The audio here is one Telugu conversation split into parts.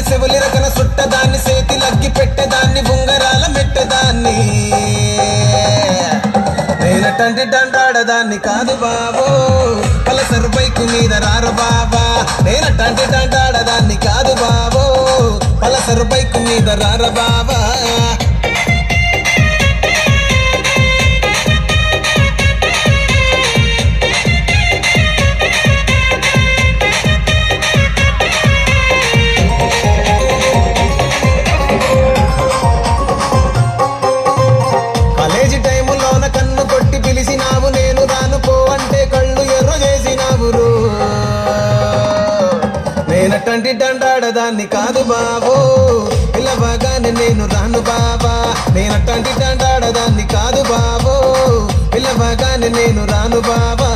సెవులి రకన సుట్టదాన్ని సేతి లగ్గి పెట్టేదాన్ని ఉంగరాల మెట్టేదాన్ని నేనటంటి డంటాడదాన్ని కాదు బాబో పలసరు బైకు మీద రారు బాబా నేనటంటి డంటాడదాన్ని కాదు బాబో పలసరు బైకు మీద రార బాబా కాలేజీ టైములోన కన్ను కొట్టి పిలిచినావు నేను రాను పో అంటే కళ్ళు ఎర్ర చేసినావు రో. నేనటంటి దండాడదాన్ని కాదు బాబో పిల్లవగానే నేను రాను బాబా నేనటంటి దండాడదాన్ని కాదు బాబో పిల్లవగానే నేను రాను బాబా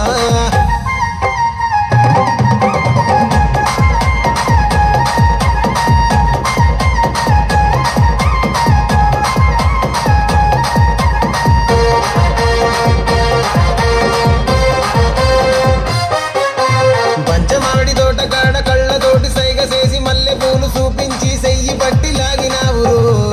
పంచమాడి తోట కాడ కళ్ళతోటి సైగ చేసి మల్లె పూలు చూపించి సెయ్యి పట్టి లాగినావు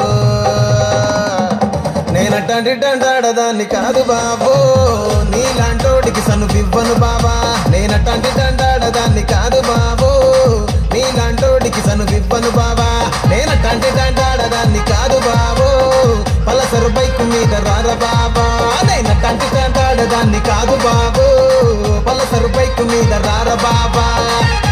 నేనట్టంటి డంటాడదాన్ని కాదు బాబో నీలాంటోడికి సను బివ్వను బాబా నేనట్టంటి డంటాడదాన్ని కాదు బాబో నీలాంటోడికి సను బివ్వను బాబా నేనట్టంటి డంటాడదాన్ని కాదు బాబో పలసరు బైకు మీద రార బాబా నేనట్టంటి డంటాడదాన్ని కాదు బాబో పలసరు బైకు మీద రార బాబా